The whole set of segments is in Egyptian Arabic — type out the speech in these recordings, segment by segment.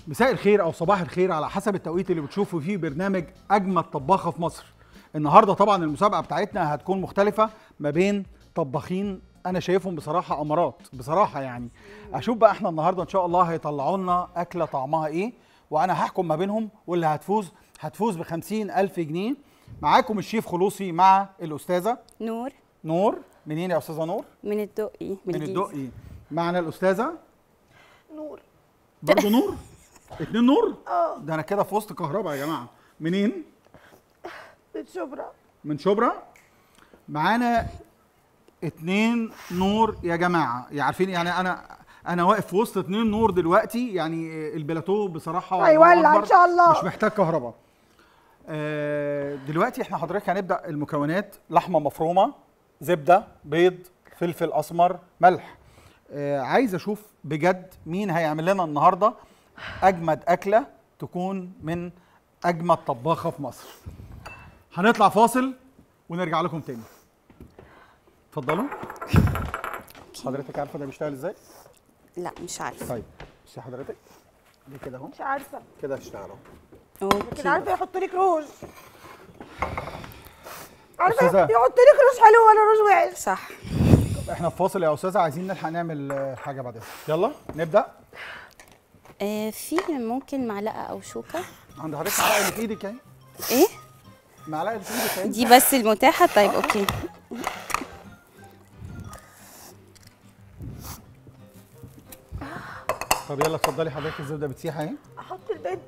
مساء الخير او صباح الخير على حسب التوقيت اللي بتشوفوا فيه برنامج اجمد طباخه في مصر النهارده طبعا المسابقه بتاعتنا هتكون مختلفه ما بين طباخين انا شايفهم بصراحه امارات بصراحه يعني اشوف بقى احنا النهارده ان شاء الله هيطلعوا لنا اكله طعمها ايه وانا هحكم ما بينهم واللي هتفوز هتفوز ب ألف جنيه معاكم الشيف خلوصي مع الاستاذه نور نور منين يا استاذه نور من الدقي من الجيزة. الدقي معنا الاستاذه نور برضه نور اتنين نور اه ده انا كده في وسط كهرباء يا جماعه منين بيت شبرا من شبرا معانا اتنين نور يا جماعه يعني عارفين يعني انا انا واقف في وسط اتنين نور دلوقتي يعني البلاتو بصراحه هيولع الله إن أكبر شاء الله. مش محتاج كهرباء آه، دلوقتي احنا حضرتك هنبدا المكونات لحمه مفرومه زبده بيض فلفل اسمر ملح آه، عايز اشوف بجد مين هيعمل لنا النهارده اجمد اكله تكون من اجمد طباخه في مصر هنطلع فاصل ونرجع لكم تاني اتفضلوا حضرتك عارفه ده بيشتغل ازاي لا مش عارفه طيب بصي حضرتك دي كده اهو مش عارفه كده هتشتغل اهو لكن عارفه يحط لك روج عارفه أستاذة. يحط لك روج حلو ولا روج وحش صح احنا في فاصل يا استاذه عايزين نلحق نعمل آه، حاجه بعدين يلا نبدا آه في ممكن معلقه او شوكه عند حضرتك معلقه اللي في ايدك اهي ايه معلقه اللي في ايدك اهي دي بس المتاحه طيب اوكي طب يلا اتفضلي حضرتك الزبده بتسيح اهي احط البيض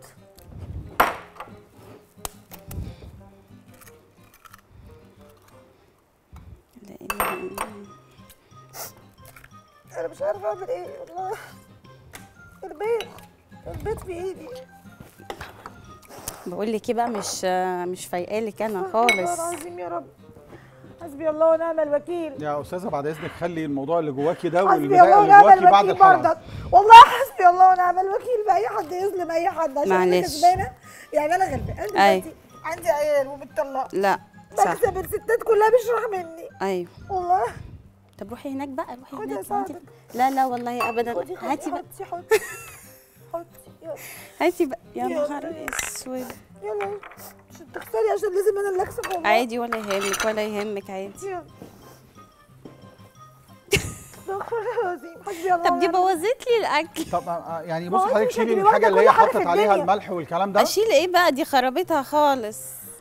لا إله إلا الله. انا مش عارفه اعمل ايه والله البيض البيض في ايدي بقول لك ايه بقى مش آه، مش فايقالك انا والله خالص العظيم يا رب حسبي الله ونعم الوكيل يا استاذه بعد اذنك خلي الموضوع اللي جواكي ده حسبي والبدايه الله اللي ونعم جواكي بعد الوكيل الحلقه برضك والله حسبي الله ونعم الوكيل باي حد يظلم اي حد عشان انا معلش. كسبانه يعني انا غلبانه انا أي. دلوقتي عندي عيال وبتطلق لا صح بكسب الستات كلها بيشرح مني ايوه والله طب روحي هناك بقى روحي خدي هناك أساعدك. انت لا لا والله ابدا خدي خدي هاتي بقى حطي حطي حطي يلا هاتي بقى يا يلا. نهار اسود يلا مش تخسري عشان لازم انا اللي اكسب والله عادي ولا يهمك ولا يهمك عادي يلا. استغفر الله العظيم حسبي الله طب دي ونعم بوظت لي الاكل طب آه، يعني ما بصي هو أنت حضرتك مش شيلي هتبقي الحاجه واخدة اللي هي كل حاجة في حطت عليها الدنيا. الملح والكلام ده اشيل ايه بقى دي خربتها خالص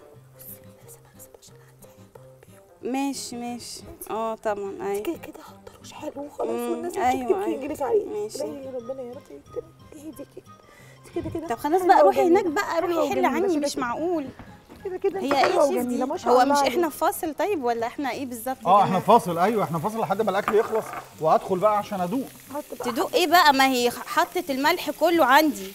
ماشي ماشي اه طبعا ايوه كده كده حط روش حلو وخلاص مم، والناس أيوة، بتكتب أيوة. يجريك عليه ماشي. إلهي يا ربنا يا رب يكتب ايدي كده كده كده طب خلاص حلوة بقى روحي وجميلة. هناك بقى حلوة روحي حلي وجميلة عني كده مش كده. معقول كده كده هي ايه حلوة شيف دي وجميلة، ما شاء هو الله مش عليك. احنا في فاصل طيب ولا احنا ايه بالظبط يا اه احنا جماعة؟ فاصل ايوه احنا فاصل لحد ما الاكل يخلص وادخل بقى عشان ادوق حط بقى تدوق ايه بقى ما هي حطت الملح كله عندي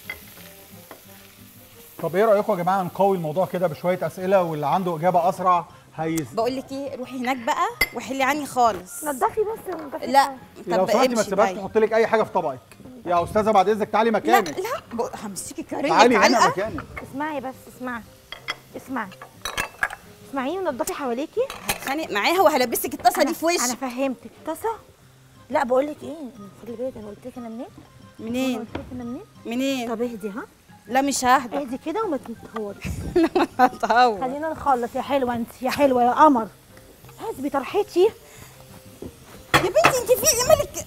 طب ايه رايكم يا جماعه نقوي الموضوع كده بشويه اسئله واللي عنده اجابه اسرع هيز بقول لك ايه روحي هناك بقى وحلي عني خالص نضفي بس نضفي لا لو طب سمحتي ما امشي تسيبهاش بقى تحط لك اي حاجه في طبقك يا استاذه بعد اذنك تعالي لا مكانك لا بق- همسكي كارية تعالي هنا علقه مكانك اسمعي بس اسمعي اسمعي اسمعيني ونضفي حواليكي هتخانق معاها وهلبسك الطاسه دي في انا وشك فهمتك طاسه لا بقول لك ايه خلي بالك انا قلت لك انا منين انا منين قلت لك انا منين منين طب اهدي ها لا مش ههدى اهدي كده وما تتهورش هتهور خلينا نخلص يا حلوه انت يا حلوه يا قمر حسبي طرحتي يا بنتي انت في ايه مالك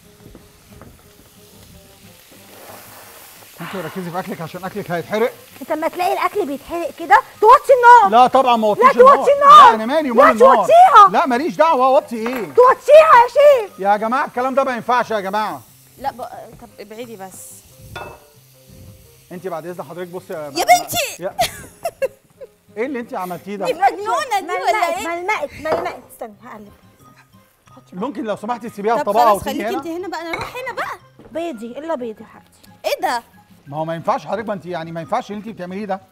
انت ركزي في اكلك عشان اكلك هيتحرق انت لما تلاقي الاكل بيتحرق كده توطي النار لا طبعا ما وطيش لا توطي النار. لا انا مالي ومال لا النار توطيها. لا ماليش دعوه اوطي ايه توطيها يا شيف يا جماعه الكلام ده ما ينفعش يا جماعه لا بق... طب ابعدي بس انت بعد اذن حضرتك بصي يا بنتي! يا... ايه اللي انت عملتيه ده دي مجنونه دي ولا ايه ملمقت ملمقت استنى هقلب ممكن لو سمحتي تسيبيها في طب طبقه خلاص وتيجي خليكي هنا انت هنا بقى انا اروح هنا بقى بيضي الا بيض يا حبيبتي ايه ده ما هو ما ينفعش حضرتك ما انت يعني ما ينفعش اللي انت بتعمليه ده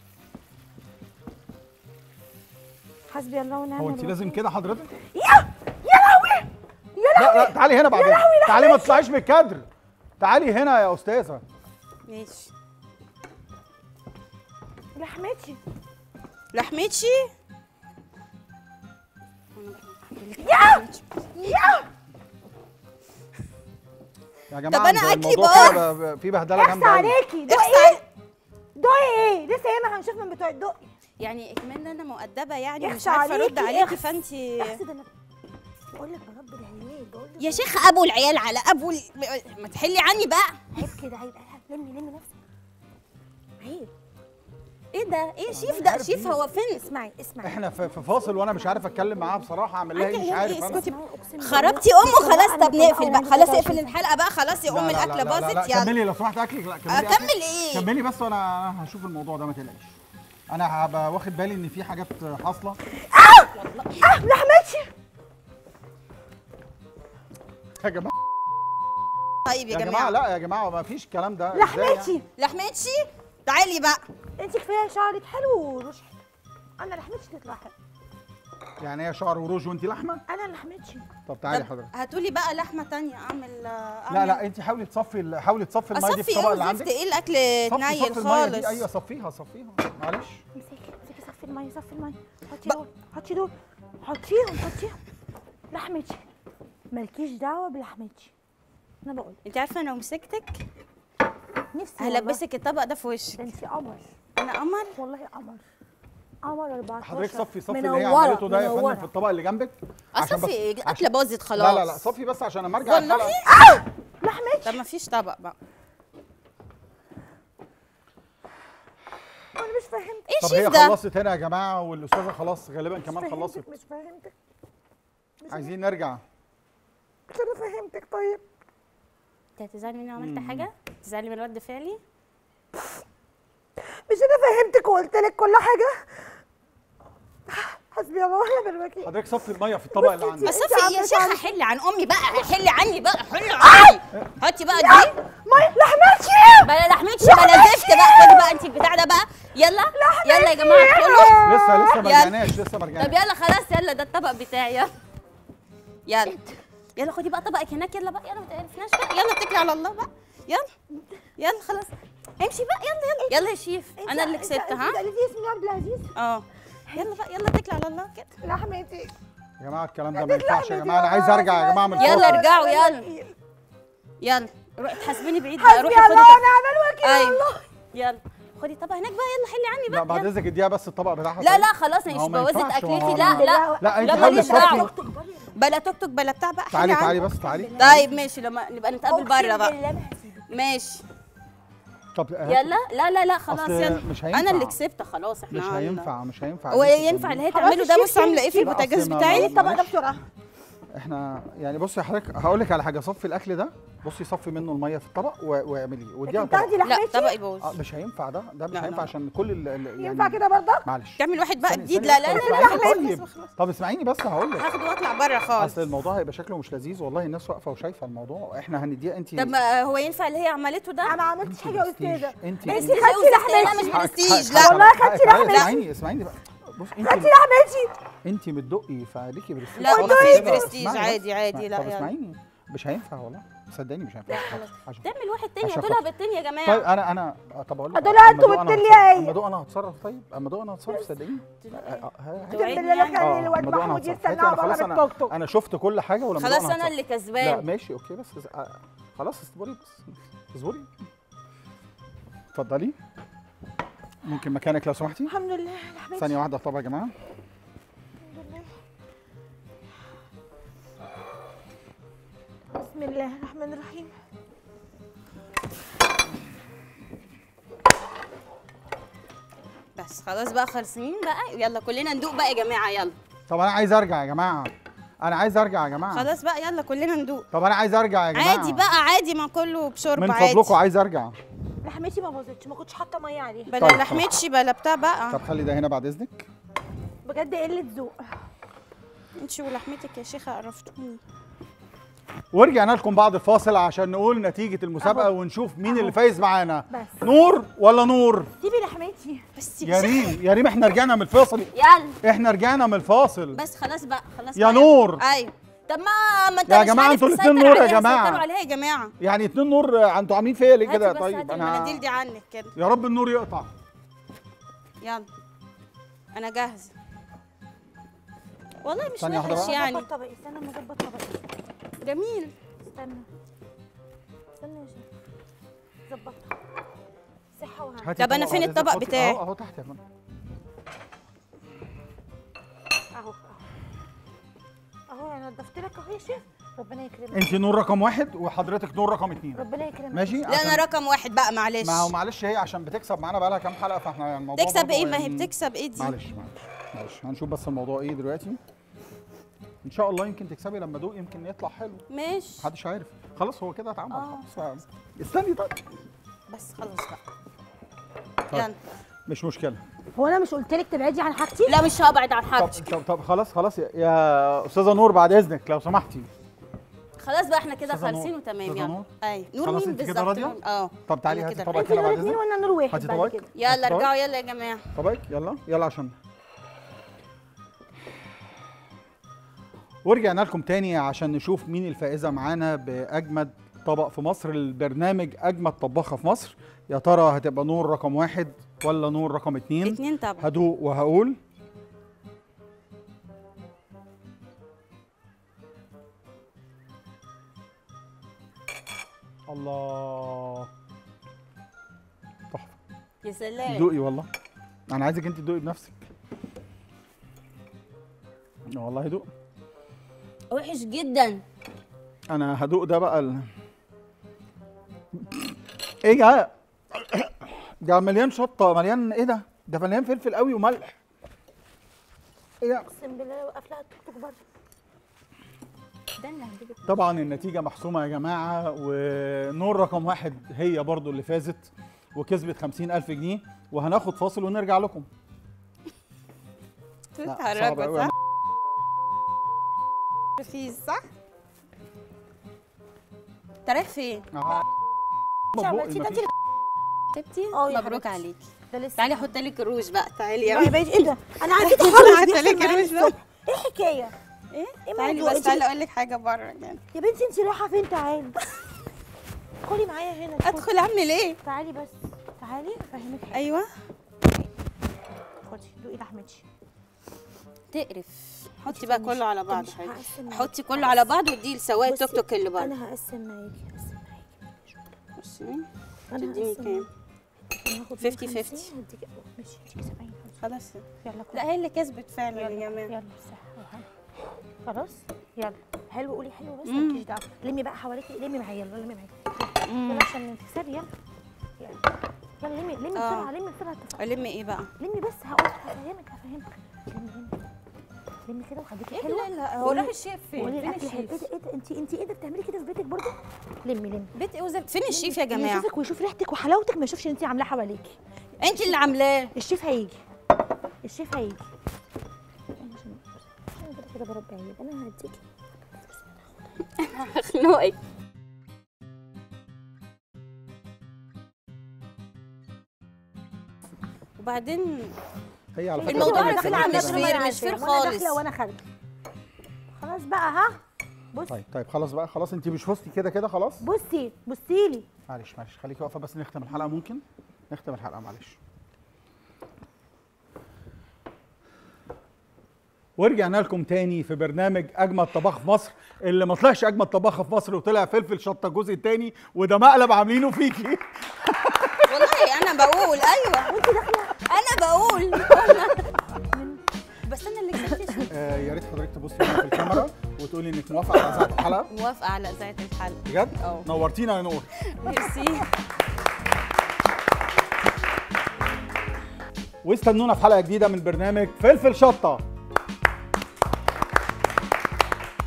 حسبي الله ونعم هو انت الوكيل. لازم كده حضرتك يا يا لهوي يا لا لا تعالي هنا بعدين لهوي، لا تعالي ما تطلعيش من الكادر تعالي هنا يا استاذه ماشي لحمتي لحمتشي يا يا يا جماعه طب أنا ده أكلي الموضوع باظ. كده ب- في بهدله اخس جامده أوي. عليكي دقي اخس ايه دقي ايه لسه ياما هنشوف من بتوع الدقي يعني اكمن انا مؤدبه يعني يخشى مش عارفه ارد عليكي، عليكي اخس. فانتي اخس ده انا بقول لك برب العيال بقول لك يا شيخ ابو العيال على ابو ال... ما تحلي عني بقى عيب كده عيب لمي لمي نفسك عيب ايه ده ايه شيف ده عارف شيف مين؟ هو فين اسمعي اسمعي احنا في في فاصل وانا مش عارف اتكلم معاها بصراحه اعمل لها ايه مش عندي عارف عيال انا اسكتي. اسمعي، أقسم بالله. خربتي امه لا، خلاص أنا طب مطلعة نقفل بقى عندي خلاص 23. اقفل الحلقه بقى خلاص يا لا، ام لا، لا، الاكله لا، لا، باظت لا، يلا كملي لو سمحت اكلك لا كملي اكمل أكلك. ايه كملي بس وانا هشوف الموضوع ده ما تقلقيش انا هبقى واخد بالي ان في حاجات حاصله اه لحمتي يا جماعه طيب يا جماعه لا يا جماعه ما فيش الكلام ده إزاي يعني؟ لحمتي لحمتشي تعالي بقى انت كفايه شعرك حلو وروش حلو انا لحمتي تطلع حلو يعني هي شعر وروج وانت لحمه انا لحمتي طب تعالي طب حضرتك هاتولي بقى لحمه تانية اعمل اعمل لا لا انت حاولي تصفي ال- حاولي تصفي الميه دي في اصفي الطبق ايه اللي وزفت عندك ايه الاكل صفي نايل صفي الميه دي خالص ايوه صفيها صفيها معلش امسكي امسكي صفي الميه صفي الميه حطي بق- دول حطي دول حطيهم حطيهم لحمتي مالكيش دعوه بلحمتي انا بقول انت عارفه انا لو مسكتك نفسي والله. هلبسك الطبق ده في وشك ده انت قمر انا قمر والله قمر قمر 14 حضرتك صفي صفي اللي هي منورة، عملته ده يا فندم منورة. في الطبق اللي جنبك عشان بس- اصفي الاكله عشان- باظت خلاص لا لا لا صفي بس عشان لما ارجع والله الحلقه لحمتي طب ما فيش طبق بقى انا مش فاهمتك ايه طب هي الشيف ده خلصت هنا يا جماعه والاستاذه خلاص غالبا كمان مش خلصت فاهمتك، مش فاهمتك عايزين نرجع مش انا فهمتك طيب انت هتزعلي مني عملت حاجه تزعلي من رد فعلي مش انا فهمتك وقلت لك كل حاجه حسبي الله ونعم الوكيل حضرتك صفي الميه في الطبق اللي عندك اصفي عم يا تعرفي. شيخه حلي عن امي بقى حلي عني بقى حلي عني هاتي بقى دي مي لحمتي بلا لحمتش بلا زفت بقى خدي بقى انت البتاع ده بقى يلا يلا يا جماعه ادخلوا لسه لسه ما يلا. رجعناش لسه ما طب رجعناش يلا خلاص يلا ده الطبق بتاعي يلا يلا يلا خدي بقى طبقك هناك يلا بقى يلا ما تعرفناش بقى يلا اتكلي على الله بقى يلا يلا خلاص امشي بقى يلا يلا يلا يا شيف انا اللي كسبت ها قالت لي اسمي عبد العزيز اه يلا بقى يلا اتكلي على الله كده لحمتي يا جماعه الكلام ده ما ينفعش يا جماعه انا عايز ارجع يا جماعه من يلا الفاصل. ارجعوا يلا يلا روحي تحاسبيني بعيد بقى حسبي روحي الله خدي ونعم الوكيل ايوه والله يلا خدي طبق هناك بقى يلا حلي عني لا بقى بعد يلا. اذنك اديها بس الطبق بتاعها لا طيب. لا خلاص انا ما هو مش ما بوظت ينفعش، ما هو اكلتي أنا- لا لا لا انت لا حاولي ماليش تصفي دعوه بلا توك توك بلا بتاع بقى تعالي حلي تعالي عني. بس تعالي طيب ماشي لما نبقى نتقابل بره بقى بالله ما هسيبك ماشي طب يلا لا لا لا خلاص أصل يلا مش هينفع. انا اللي كسبت خلاص احنا مش عن- هينفع مش هينفع هو اللي انت ينفع اللي هي خلاص تعمله ده الشيف بص عامله ايه في يمشي. لا، البوتاجاز أصل ما- بتاعي ما- الطبق ده معلش. بسرعه احنا يعني بصي يا حضرتك هقول لك على حاجه صفي الاكل ده بصي صفي منه الميه في الطبق و- واعمليه وديها لكن تاخدي طبق لا لحمتي طبق يبوظ اه مش هينفع ده ده مش لا، هينفع لا. عشان كل ال ال- يعني ينفع كده برضه معلش تعمل واحد بقى ثانية- جديد ثانية، لا لا طب لا لا اسمعيني خلاص طيب طب اسمعيني بس هقول لك هاخد واطلع بره خالص اصل الموضوع هيبقى شكله مش لذيذ والله الناس واقفه وشايفه الموضوع احنا هنديها انت طب ما هو ينفع اللي هي عملته ده انا ما عملتش حاجه يا استاذه انت انت خدتي انا لحمتي. مش حقك- برستيج حقك- لا والله حقك- خدتي حقك- لحمتي. اسمعيني اسمعيني بقى بص انت خدتي لحمتي انت بتدقي فليكي برستيج لا، خلاص مفيش كده. برستيج، اسمعي بس. عادي، عادي، اسمعي. لا، طب يلا. اسمعيني مش هينفع والله صدقني مش هينفع عشان- تعمل واحد تاني عشان هاتولها خاطر. بالتاني يا جماعه طيب انا انا طب اقول لك أدول أما انتوا أدوق أنا بالتلي هتصرف. ايه؟ اما ادوق انا هتصرف طيب اما ادوق انا هتصرف صدقيني آه، آه، ها- توعدني اقسم بالله يعني؟ خلي اه الواد اما ادوق انا محمود هتصرف يستنى هاتي، انا بره خلاص بالتوك انا توك انا شفت كل حاجه ولما خلاص أدوق انا اللي هتصرف. لا كسبان ماشي اوكي بس آه، خلاص اصبري بس اصبري اتفضلي ممكن مكانك لو سمحتي الحمد لله لحمتي ثانيه واحده طب يا جماعه الحمد لله بسم الله الرحمن الرحيم بس خلاص بقى خلصين بقى يلا كلنا ندوق بقى يا جماعه يلا طب انا عايز ارجع يا جماعه انا عايز ارجع يا جماعه خلاص بقى يلا كلنا ندوق طب انا عايز ارجع يا جماعه عادي بقى عادي ما كله بشرب من عادي فضلكم عايز ارجع لحمتي ما باظتش ما كنتش حاطه ميه عليها بلا طيب، لحمتش بلا بتاع بقى طب خلي ده هنا بعد اذنك بجد قله ذوق انت ولحمتك يا شيخه قرفتوني ورجعنا لكم بعد الفاصل عشان نقول نتيجة المسابقة أهو. ونشوف مين أهو. اللي فايز معانا بس نور ولا نور سيبي لحمتي بس يا ريم يا ريم احنا رجعنا من الفاصل يلا احنا رجعنا من الفاصل بس خلاص بقى خلاص يا بقى نور. يلا. ايوه طب ما ما انت يا مش جماعة عارف انتوا الاتنين تسيطر نور يا عليها، جماعة. سيطروا عليها يا جماعه يعني اتنين نور آه، انتوا عاملين فيا ليه هاتي كده بس طيب هاتي انا المناديل دي عنك كده يا رب النور يقطع يلا انا جاهزه والله مش ثانية واحدة وحش بقى. يعني ظبط طبقي استنى اما اظبط طبقي جميل استنى استنى يا شيخ ظبطها صحه وهنا هاتي طب أنا طبق فين بعد إذنك، الطبق حطي- بتاعي؟ اهو اهو تحت يا فندم اهو اهو اهو انا نضفت لك اهو يا شيخ ربنا يكرمك انت نور رقم واحد وحضرتك نور رقم اتنين ربنا يكرمك ماشي لا انا عشان- رقم واحد بقى معلش ما هو معلش هي عشان بتكسب معانا بقى لها كام حلقه فاحنا يعني الموضوع تكسب برضه ايه ما هي يعني- بتكسب ايه دي معلش معلش معلش هنشوف بس الموضوع ايه دلوقتي ان شاء الله يمكن تكسبي لما ادوق يمكن يطلع حلو ماشي محدش عارف خلاص هو كده اتعمل آه. خلاص استني طيب بس خلاص بقى طيب. يلا مش مشكله هو انا مش قلت لك تبعدي عن حاجتي لا مش هبعد عن طب حاجتك طب, طب خلاص خلاص يا- يا استاذه نور بعد اذنك لو سمحتي خلاص بقى احنا كده أستاذة نور. خالصين وتمام أستاذة يلا نور. اي نور خلاص مين أنت كده بالظبط راضية؟ اه طب تعالي أنا هاتي كده طبق راضية. انت كده بعد نور اتنين اذنك وانا نور واحد هاتي بعد طبقك. كده يلا طبق. ارجعوا يلا يا جماعه طبعك يلا يلا عشان ورجعنا لكم تاني عشان نشوف مين الفائزه معانا باجمد طبق في مصر البرنامج اجمد طباخه في مصر يا ترى هتبقى نور رقم واحد ولا نور رقم اتنين اتنين طبعا هدوق وهقول الله تحفه يا سلام دوقي والله انا عايزك انت تدوقي بنفسك والله دوق وحش جدا انا هدوق ده بقى ال... ايه ده ده مليان شطه مليان ايه ده ده مليان فلفل قوي وملح ايه ده اقسم بالله وقف لها التوك توك بره ده اللي هجيبك طبعا النتيجه محسومه يا جماعه ونور رقم واحد هي برضو اللي فازت وكسبت خمسين ألف جنيه وهناخد فاصل ونرجع لكم لا، صعب تتحركوا أوي. صح؟ في صح؟ انت رايح فين؟ آه. عملتي ده مفيش. انت سبتي؟ اه يا مبروك حبيبتي. عليكي ده لسه تعالي احط لك الروج بقى تعالي يا يلا بقيت ايه ده انا عارفه حاطة خالص لك بيحصل معايا الروج ده. الصبح. ايه الحكايه ايه؟ ايه تعالي الموضوع؟ بس انت تعالي اقول لك حاجه بره يعني يا بنتي انت رايحه فين تعالي ادخلي معايا هنا ادخل اعمل ايه؟ تعالي بس تعالي افهمك حاجه ايوه خدي دوقي لحمتي تقرف حطي بقى مش- كله على انت بعض مش حاجه هقسم معاكي. حطي كله على بعض واديه لسواق التوك بصي، توك اللي بره انا هقسم معاكي هقسم معاكي بصي انا تديني هقسم كام؟ معاكي. انا هاخد 50 50 50. هديكي ماشي هديكي 70 خلاص يلا كل لا هي اللي كسبت فعلا يا يلا جماعه يلا صح وحلو. خلاص يلا حلو قولي حلو بس مم. مالكيش دعوه لمي بقى حواليكي لمي معايا يلا لمي معايا مم. يلا عشان تكسبي يلا يلا يلا لمي لمي اه. بسرعه لمي بسرعه اتفقنا. الم ايه بقى؟ لمي بس هقول هفهمك هفهمك لمي لمي لمي كده وخليكي حلوه لا هو راح الشيف وقولي الاكل حلو ايه ده ايه ده انت انت ايه ده بتعملي كده في بيتك برضه لمي لمي بيت ايه وزب- فين الشيف يا جماعه؟ يشوفك ويشوف ريحتك وحلاوتك ما يشوفش انت عاملاه حواليكي انت اللي عاملاه الشيف هيجي الشيف هيجي عشان عشان كده كده بربي عيب انا هديكي هخنقك وبعدين هي على فكره الموضوع بتعمل على كده. فكرة مش كده. فير- مش فير وانا خالص. داخله وانا خارجه خلاص بقى ها بص طيب طيب خلاص بقى خلاص انت مش فزتي كده كده خلاص بصي بصي لي معلش معلش خليكي واقفه بس نختم الحلقه ممكن نختم الحلقه معلش ورجعنا لكم تاني في برنامج اجمد طباخ في مصر اللي ما طلعش اجمد طباخه في مصر وطلع فلفل شطه الجزء التاني وده مقلب عاملينه فيكي والله انا بقول ايوه وانت داخله انا بقول بس انا اللي كسبت يا شيف. آه يا ريت حضرتك تبصي هنا في الكاميرا وتقولي انك موافقه على ساعه الحلقه موافقه على اذاعه الحلقه بجد اه. نورتينا يا نور ميرسي واستنونا في حلقه جديده من برنامج فلفل شطه